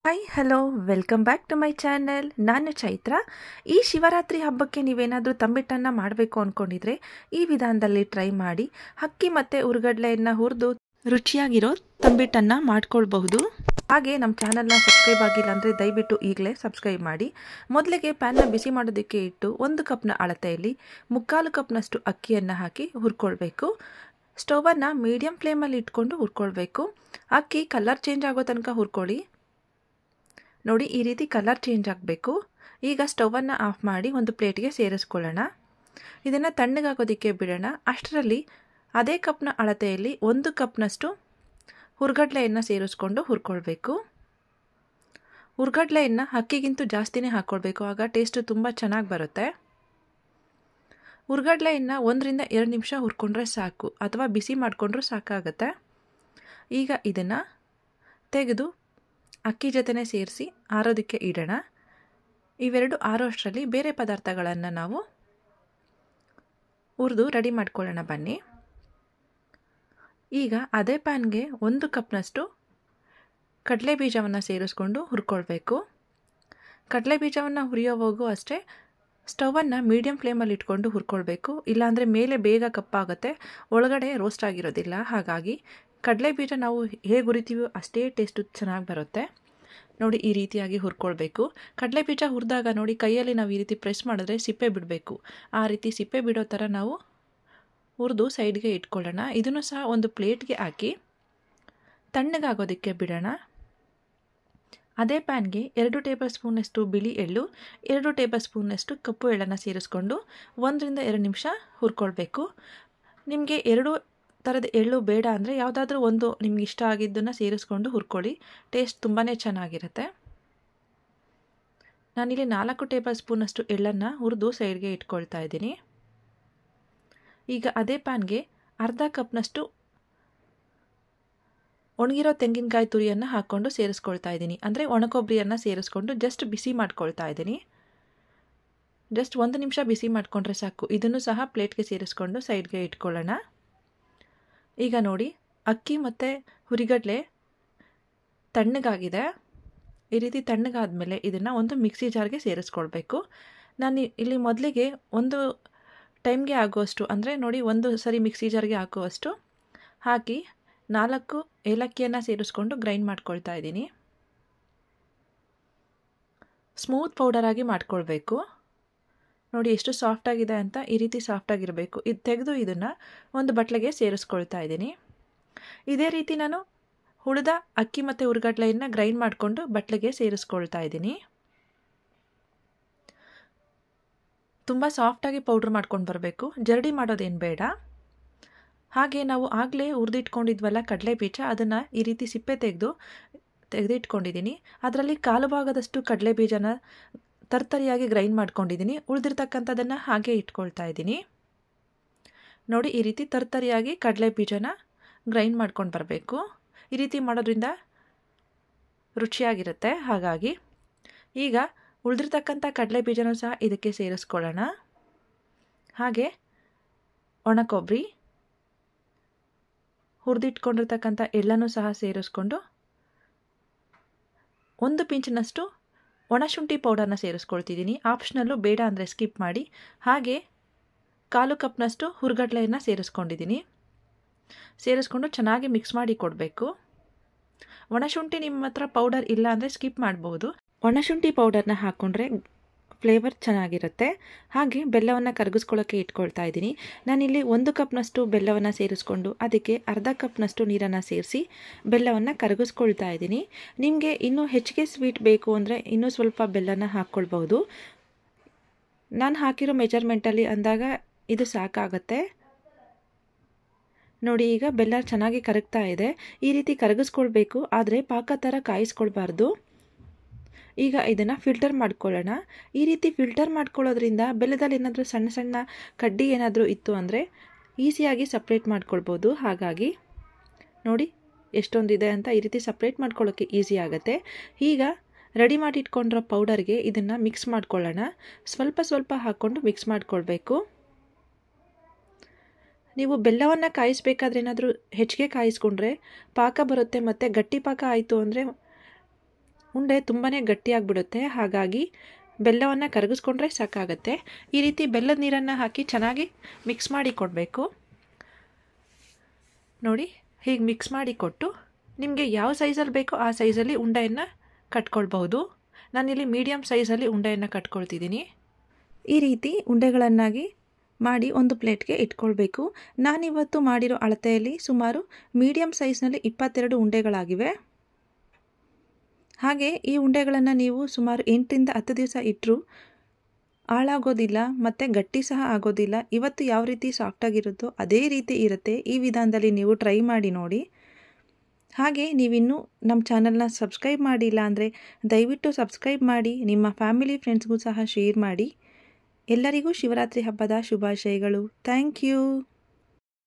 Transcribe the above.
hi hello welcome back to my channel ನಾನು ಚೈತ್ರ ಈ ಶಿವರಾತ್ರಿ ಹಬ್ಬಕ್ಕೆ ನೀವೇನಾದರೂ ತಂಬಿಟ್ಟನ್ನು ಮಾಡಬೇಕು ಅಂದ್ಕೊಂಡಿದ್ರೆ ಈ ವಿಧಾನದಲ್ಲಿ ಟ್ರೈ ಮಾಡಿ ಅಕ್ಕಿ ಮತ್ತು ಉರ್ಗಡ್ಲೆಯನ್ನು ಹುರಿದು ರುಚಿಯಾಗಿರೋ ತಂಬಿಟ್ಟನ್ನು ಮಾಡ್ಕೊಳ್ಬಹುದು ಹಾಗೆ ನಮ್ಮ ಚಾನಲ್ನ ಸಬ್ಸ್ಕ್ರೈಬ್ ಆಗಿಲ್ಲ ಅಂದರೆ ದಯವಿಟ್ಟು ಈಗಲೇ ಸಬ್ಸ್ಕ್ರೈಬ್ ಮಾಡಿ ಮೊದಲಿಗೆ ಪ್ಯಾನ್ನ ಬಿಸಿ ಮಾಡೋದಕ್ಕೆ ಇಟ್ಟು ಒಂದು ಕಪ್ನ ಅಳತೆಯಲ್ಲಿ ಮುಕ್ಕಾಲು ಕಪ್ನಷ್ಟು ಅಕ್ಕಿಯನ್ನು ಹಾಕಿ ಹುರ್ಕೊಳ್ಬೇಕು ಸ್ಟವನ್ನು ಮೀಡಿಯಮ್ ಫ್ಲೇಮಲ್ಲಿ ಇಟ್ಕೊಂಡು ಹುರ್ಕೊಳ್ಬೇಕು ಅಕ್ಕಿ ಕಲರ್ ಚೇಂಜ್ ಆಗೋ ತನಕ ಹುರ್ಕೊಳ್ಳಿ ನೋಡಿ ಈ ರೀತಿ ಕಲರ್ ಚೇಂಜ್ ಆಗಬೇಕು ಈಗ ಸ್ಟವನ್ನು ಆಫ್ ಮಾಡಿ ಒಂದು ಪ್ಲೇಟ್ಗೆ ಸೇರಿಸ್ಕೊಳ್ಳೋಣ ಇದನ್ನು ತಣ್ಣಗಾಗೋದಕ್ಕೆ ಬಿಡೋಣ ಅಷ್ಟರಲ್ಲಿ ಅದೇ ಕಪ್ನ ಅಳತೆಯಲ್ಲಿ ಒಂದು ಕಪ್ನಷ್ಟು ಹುರ್ಗಡ್ಲೆಯನ್ನು ಸೇರಿಸ್ಕೊಂಡು ಹುರ್ಕೊಳ್ಬೇಕು ಹುರ್ಗಡ್ಲೆಯನ್ನು ಅಕ್ಕಿಗಿಂತೂ ಜಾಸ್ತಿನೇ ಹಾಕ್ಕೊಳ್ಬೇಕು ಆಗ ಟೇಸ್ಟು ತುಂಬ ಚೆನ್ನಾಗಿ ಬರುತ್ತೆ ಹುರ್ಗಡ್ಲೆಯನ್ನು ಒಂದರಿಂದ ಎರಡು ನಿಮಿಷ ಹುರ್ಕೊಂಡ್ರೆ ಸಾಕು ಅಥವಾ ಬಿಸಿ ಮಾಡಿಕೊಂಡ್ರೂ ಸಾಕಾಗುತ್ತೆ ಈಗ ಇದನ್ನು ತೆಗೆದು ಅಕ್ಕಿ ಜೊತೆನೇ ಸೇರಿಸಿ ಆರೋದಕ್ಕೆ ಇಡೋಣ ಇವೆರಡು ಆರೋ ಅಷ್ಟರಲ್ಲಿ ಬೇರೆ ಪದಾರ್ಥಗಳನ್ನು ನಾವು ಹುರಿದು ರೆಡಿ ಮಾಡ್ಕೊಳ್ಳೋಣ ಬನ್ನಿ ಈಗ ಅದೇ ಪ್ಯಾನ್ಗೆ ಒಂದು ಕಪ್ನಷ್ಟು ಕಡಲೆ ಬೀಜವನ್ನು ಸೇರಿಸ್ಕೊಂಡು ಹುರ್ಕೊಳ್ಬೇಕು ಕಡಲೆ ಬೀಜವನ್ನು ಹುರಿಯೋವಾಗೂ ಅಷ್ಟೇ ಸ್ಟವನ್ನು ಮೀಡಿಯಮ್ ಫ್ಲೇಮಲ್ಲಿ ಇಟ್ಕೊಂಡು ಹುರ್ಕೊಳ್ಬೇಕು ಇಲ್ಲಾಂದರೆ ಮೇಲೆ ಬೇಗ ಕಪ್ಪಾಗುತ್ತೆ ಒಳಗಡೆ ರೋಸ್ಟ್ ಆಗಿರೋದಿಲ್ಲ ಹಾಗಾಗಿ ಕಡಲೆ ಬೀಜ ನಾವು ಹೇಗೆ ಹುರಿತೀವೋ ಅಷ್ಟೇ ಟೇಸ್ಟು ಚೆನ್ನಾಗಿ ಬರುತ್ತೆ ನೋಡಿ ಈ ರೀತಿಯಾಗಿ ಹುರ್ಕೊಳ್ಬೇಕು ಕಡಲೆ ಬೀಜ ಹುರಿದಾಗ ನೋಡಿ ಕೈಯಲ್ಲಿ ನಾವು ಈ ರೀತಿ ಪ್ರೆಸ್ ಮಾಡಿದ್ರೆ ಸಿಪ್ಪೆ ಬಿಡಬೇಕು ಆ ರೀತಿ ಸಿಪ್ಪೆ ಬಿಡೋ ಥರ ನಾವು ಹುರಿದು ಸೈಡ್ಗೆ ಇಟ್ಕೊಳ್ಳೋಣ ಇದನ್ನು ಸಹ ಒಂದು ಪ್ಲೇಟ್ಗೆ ಹಾಕಿ ತಣ್ಣಗಾಗೋದಕ್ಕೆ ಬಿಡೋಣ ಅದೇ ಪ್ಯಾನ್ಗೆ ಎರಡು ಟೇಬಲ್ ಸ್ಪೂನಷ್ಟು ಬಿಳಿ ಎಳ್ಳು ಎರಡು ಟೇಬಲ್ ಸ್ಪೂನಷ್ಟು ಕಪ್ಪು ಎಳ್ಳನ್ನು ಸೇರಿಸ್ಕೊಂಡು ಒಂದರಿಂದ ಎರಡು ನಿಮಿಷ ಹುರ್ಕೊಳ್ಬೇಕು ನಿಮಗೆ ಎರಡು ಥರದ ಎಳ್ಳು ಬೇಡ ಅಂದರೆ ಯಾವುದಾದ್ರೂ ಒಂದು ನಿಮ್ಗೆ ಇಷ್ಟ ಆಗಿದ್ದನ್ನು ಸೇರಿಸ್ಕೊಂಡು ಹುರ್ಕೊಳ್ಳಿ ಟೇಸ್ಟ್ ತುಂಬಾ ಚೆನ್ನಾಗಿರುತ್ತೆ ನಾನಿಲ್ಲಿ ನಾಲ್ಕು ಟೇಬಲ್ ಸ್ಪೂನಷ್ಟು ಎಳ್ಳನ್ನು ಹುರಿದು ಸೈಡ್ಗೆ ಇಟ್ಕೊಳ್ತಾ ಇದ್ದೀನಿ ಈಗ ಅದೇ ಪ್ಯಾನ್ಗೆ ಅರ್ಧ ಕಪ್ನಷ್ಟು ಒಣಗಿರೋ ತೆಂಗಿನಕಾಯಿ ತುರಿಯನ್ನು ಹಾಕ್ಕೊಂಡು ಸೇರಿಸ್ಕೊಳ್ತಾ ಇದ್ದೀನಿ ಅಂದರೆ ಒಣಕೊಬ್ಬರಿಯನ್ನು ಸೇರಿಸ್ಕೊಂಡು ಜಸ್ಟ್ ಬಿಸಿ ಮಾಡ್ಕೊಳ್ತಾ ಇದ್ದೀನಿ ಜಸ್ಟ್ ಒಂದು ನಿಮಿಷ ಬಿಸಿ ಮಾಡಿಕೊಂಡ್ರೆ ಸಾಕು ಇದನ್ನು ಸಹ ಪ್ಲೇಟ್ಗೆ ಸೇರಿಸ್ಕೊಂಡು ಸೈಡ್ಗೆ ಇಟ್ಕೊಳ್ಳೋಣ ಈಗ ನೋಡಿ ಅಕ್ಕಿ ಮತ್ತು ಹುರಿಗಡಲೆ ತಣ್ಣಗಾಗಿದೆ ಈ ರೀತಿ ತಣ್ಣಗಾದ್ಮೇಲೆ ಇದನ್ನು ಒಂದು ಮಿಕ್ಸಿ ಜಾರ್ಗೆ ಸೇರಿಸ್ಕೊಳ್ಬೇಕು ನಾನು ಇಲ್ಲಿ ಮೊದಲಿಗೆ ಒಂದು ಟೈಮ್ಗೆ ಆಗುವಷ್ಟು ಅಂದರೆ ನೋಡಿ ಒಂದು ಸರಿ ಮಿಕ್ಸಿ ಜಾರ್ಗೆ ಹಾಕುವಷ್ಟು ಹಾಕಿ ನಾಲ್ಕು ಏಲಕ್ಕಿಯನ್ನು ಸೇರಿಸ್ಕೊಂಡು ಗ್ರೈಂಡ್ ಮಾಡ್ಕೊಳ್ತಾ ಇದ್ದೀನಿ ಸ್ಮೂತ್ ಪೌಡರಾಗಿ ಮಾಡ್ಕೊಳ್ಬೇಕು ನೋಡಿ ಎಷ್ಟು ಸಾಫ್ಟಾಗಿದೆ ಅಂತ ಈ ರೀತಿ ಸಾಫ್ಟಾಗಿರಬೇಕು ಇದು ತೆಗೆದು ಇದನ್ನು ಒಂದು ಬಟ್ಲಿಗೆ ಸೇರಿಸ್ಕೊಳ್ತಾ ಇದ್ದೀನಿ ಇದೇ ರೀತಿ ನಾನು ಹುಳಿದ ಅಕ್ಕಿ ಮತ್ತು ಉರ್ಗಡ್ಲೆಯನ್ನು ಗ್ರೈಂಡ್ ಮಾಡಿಕೊಂಡು ಬಟ್ಲಿಗೆ ಸೇರಿಸ್ಕೊಳ್ತಾ ಇದ್ದೀನಿ ತುಂಬ ಸಾಫ್ಟಾಗಿ ಪೌಡ್ರ್ ಮಾಡ್ಕೊಂಡು ಬರಬೇಕು ಜರಡಿ ಮಾಡೋದೇನು ಬೇಡ ಹಾಗೆ ನಾವು ಆಗಲೇ ಹುರಿದಿಟ್ಕೊಂಡಿದ್ವಲ್ಲ ಕಡಲೆ ಬೀಜ ಅದನ್ನು ಈ ರೀತಿ ಸಿಪ್ಪೆ ತೆಗೆದು ತೆಗೆದಿಟ್ಕೊಂಡಿದ್ದೀನಿ ಅದರಲ್ಲಿ ಕಾಲು ಭಾಗದಷ್ಟು ಕಡಲೆ ಬೀಜನ ತರ್ತರಿಯಾಗಿ ಗ್ರೈಂಡ್ ಮಾಡ್ಕೊಂಡಿದ್ದೀನಿ ಉಳಿದಿರ್ತಕ್ಕಂಥದ್ದನ್ನು ಹಾಗೆ ಇಟ್ಕೊಳ್ತಾ ಇದ್ದೀನಿ ನೋಡಿ ಈ ರೀತಿ ತರ್ತರಿಯಾಗಿ ಕಡಲೆ ಬೀಜನ ಗ್ರೈಂಡ್ ಮಾಡ್ಕೊಂಡು ಬರಬೇಕು ಈ ರೀತಿ ಮಾಡೋದ್ರಿಂದ ರುಚಿಯಾಗಿರುತ್ತೆ ಹಾಗಾಗಿ ಈಗ ಉಳಿದಿರ್ತಕ್ಕಂಥ ಕಡಲೆ ಬೀಜನೂ ಸಹ ಇದಕ್ಕೆ ಸೇರಿಸ್ಕೊಳ್ಳೋಣ ಹಾಗೆ ಒಣ ಕೊಬ್ಬರಿ ಹುರಿದಿಟ್ಕೊಂಡಿರ್ತಕ್ಕಂಥ ಎಳ್ಳನ್ನು ಸಹ ಸೇರಿಸ್ಕೊಂಡು ಒಂದು ಪಿಂಚಿನಷ್ಟು ಒಣಶುಂಠಿ ಪೌಡರ್ನ ಸೇರಿಸ್ಕೊಳ್ತಿದ್ದೀನಿ ಆಪ್ಷನಲ್ಲು ಬೇಡ ಅಂದರೆ ಸ್ಕಿಪ್ ಮಾಡಿ ಹಾಗೆ ಕಾಲು ಕಪ್ನಷ್ಟು ಹುರ್ಗಡ್ಲೆಯನ್ನು ಸೇರಿಸ್ಕೊಂಡಿದ್ದೀನಿ ಸೇರಿಸ್ಕೊಂಡು ಚೆನ್ನಾಗಿ ಮಿಕ್ಸ್ ಮಾಡಿ ಕೊಡಬೇಕು ಒಣಶುಂಠಿ ನಿಮ್ಮ ಹತ್ರ ಪೌಡರ್ ಇಲ್ಲ ಅಂದರೆ ಸ್ಕಿಪ್ ಮಾಡ್ಬೋದು ಒಣಶುಂಠಿ ಪೌಡರ್ನ ಹಾಕ್ಕೊಂಡ್ರೆ ಫ್ಲೇವರ್ ಚೆನ್ನಾಗಿರುತ್ತೆ ಹಾಗೆ ಬೆಲ್ಲವನ್ನು ಕರಗಿಸ್ಕೊಳ್ಳೋಕ್ಕೆ ಇಟ್ಕೊಳ್ತಾ ಇದ್ದೀನಿ ನಾನಿಲ್ಲಿ ಒಂದು ಕಪ್ನಷ್ಟು ಬೆಲ್ಲವನ್ನು ಸೇರಿಸ್ಕೊಂಡು ಅದಕ್ಕೆ ಅರ್ಧ ಕಪ್ನಷ್ಟು ನೀರನ್ನು ಸೇರಿಸಿ ಬೆಲ್ಲವನ್ನು ಕರಗಿಸ್ಕೊಳ್ತಾ ಇದ್ದೀನಿ ನಿಮಗೆ ಇನ್ನೂ ಹೆಚ್ಚಿಗೆ ಸ್ವೀಟ್ ಬೇಕು ಅಂದರೆ ಇನ್ನೂ ಸ್ವಲ್ಪ ಬೆಲ್ಲನ ಹಾಕ್ಕೊಳ್ಬಹುದು ನಾನು ಹಾಕಿರೋ ಮೆಜರ್ಮೆಂಟಲ್ಲಿ ಅಂದಾಗ ಇದು ಸಾಕಾಗತ್ತೆ ನೋಡಿ ಈಗ ಬೆಲ್ಲ ಚೆನ್ನಾಗಿ ಕರಗ್ತಾ ಇದೆ ಈ ರೀತಿ ಕರಗಿಸ್ಕೊಳ್ಬೇಕು ಆದರೆ ಪಾಕ ಥರ ಕಾಯಿಸ್ಕೊಳ್ಬಾರ್ದು ಈಗ ಇದನ್ನು ಫಿಲ್ಟರ್ ಮಾಡ್ಕೊಳ್ಳೋಣ ಈ ರೀತಿ ಫಿಲ್ಟರ್ ಮಾಡ್ಕೊಳ್ಳೋದ್ರಿಂದ ಬೆಲ್ಲದಲ್ಲಿ ಏನಾದರೂ ಸಣ್ಣ ಸಣ್ಣ ಕಡ್ಡಿ ಏನಾದರೂ ಇತ್ತು ಅಂದರೆ ಈಸಿಯಾಗಿ ಸಪ್ರೇಟ್ ಮಾಡ್ಕೊಳ್ಬೋದು ಹಾಗಾಗಿ ನೋಡಿ ಎಷ್ಟೊಂದಿದೆ ಅಂತ ಈ ರೀತಿ ಸಪ್ರೇಟ್ ಮಾಡ್ಕೊಳ್ಳೋಕ್ಕೆ ಈಸಿ ಆಗುತ್ತೆ ಈಗ ರೆಡಿ ಮಾಡಿ ಇಟ್ಕೊಂಡಿರೋ ಪೌಡರ್ಗೆ ಇದನ್ನು ಮಿಕ್ಸ್ ಮಾಡ್ಕೊಳ್ಳೋಣ ಸ್ವಲ್ಪ ಸ್ವಲ್ಪ ಹಾಕ್ಕೊಂಡು ಮಿಕ್ಸ್ ಮಾಡ್ಕೊಳ್ಬೇಕು ನೀವು ಬೆಲ್ಲವನ್ನು ಕಾಯಿಸ್ಬೇಕಾದ್ರೆ ಏನಾದರೂ ಹೆಚ್ಚಿಗೆ ಕಾಯಿಸ್ಕೊಂಡ್ರೆ ಪಾಕ ಬರುತ್ತೆ ಮತ್ತು ಗಟ್ಟಿ ಪಾಕ ಆಯಿತು ಅಂದರೆ ಉಂಡೆ ತುಂಬಾ ಗಟ್ಟಿಯಾಗಿಬಿಡುತ್ತೆ ಹಾಗಾಗಿ ಬೆಲ್ಲವನ್ನು ಕರಗಿಸ್ಕೊಂಡ್ರೆ ಸಾಕಾಗತ್ತೆ ಈ ರೀತಿ ಬೆಲ್ಲದ ನೀರನ್ನು ಹಾಕಿ ಚೆನ್ನಾಗಿ ಮಿಕ್ಸ್ ಮಾಡಿ ಕೊಡಬೇಕು ನೋಡಿ ಹೀಗೆ ಮಿಕ್ಸ್ ಮಾಡಿ ಕೊಟ್ಟು ನಿಮಗೆ ಯಾವ ಸೈಜಲ್ಲಿ ಬೇಕೋ ಆ ಸೈಜಲ್ಲಿ ಉಂಡೆಯನ್ನು ಕಟ್ಕೊಳ್ಬಹುದು ನಾನಿಲ್ಲಿ ಮೀಡಿಯಮ್ ಸೈಜಲ್ಲಿ ಉಂಡೆಯನ್ನು ಕಟ್ಕೊಳ್ತಿದ್ದೀನಿ ಈ ರೀತಿ ಉಂಡೆಗಳನ್ನಾಗಿ ಮಾಡಿ ಒಂದು ಪ್ಲೇಟ್ಗೆ ಇಟ್ಕೊಳ್ಬೇಕು ನಾನಿವತ್ತು ಮಾಡಿರೋ ಅಳತೆಯಲ್ಲಿ ಸುಮಾರು ಮೀಡಿಯಮ್ ಸೈಜ್ನಲ್ಲಿ ಇಪ್ಪತ್ತೆರಡು ಉಂಡೆಗಳಾಗಿವೆ ಹಾಗೆ ಈ ಉಂಡೆಗಳನ್ನು ನೀವು ಸುಮಾರು ಎಂಟರಿಂದ ಹತ್ತು ದಿವಸ ಇಟ್ಟರು ಹಾಳಾಗೋದಿಲ್ಲ ಮತ್ತು ಗಟ್ಟಿ ಸಹ ಆಗೋದಿಲ್ಲ ಇವತ್ತು ಯಾವ ರೀತಿ ಸಾಫ್ಟಾಗಿರುತ್ತೋ ಅದೇ ರೀತಿ ಇರುತ್ತೆ ಈ ವಿಧಾನದಲ್ಲಿ ನೀವು ಟ್ರೈ ಮಾಡಿ ನೋಡಿ ಹಾಗೆ ನೀವಿನ್ನೂ ನಮ್ಮ ಚಾನಲ್ನ ಸಬ್ಸ್ಕ್ರೈಬ್ ಮಾಡಿಲ್ಲ ಅಂದರೆ ದಯವಿಟ್ಟು ಸಬ್ಸ್ಕ್ರೈಬ್ ಮಾಡಿ ನಿಮ್ಮ ಫ್ಯಾಮಿಲಿ ಫ್ರೆಂಡ್ಸ್ಗೂ ಸಹ ಶೇರ್ ಮಾಡಿ ಎಲ್ಲರಿಗೂ ಶಿವರಾತ್ರಿ ಹಬ್ಬದ ಶುಭಾಶಯಗಳು ಥ್ಯಾಂಕ್ ಯು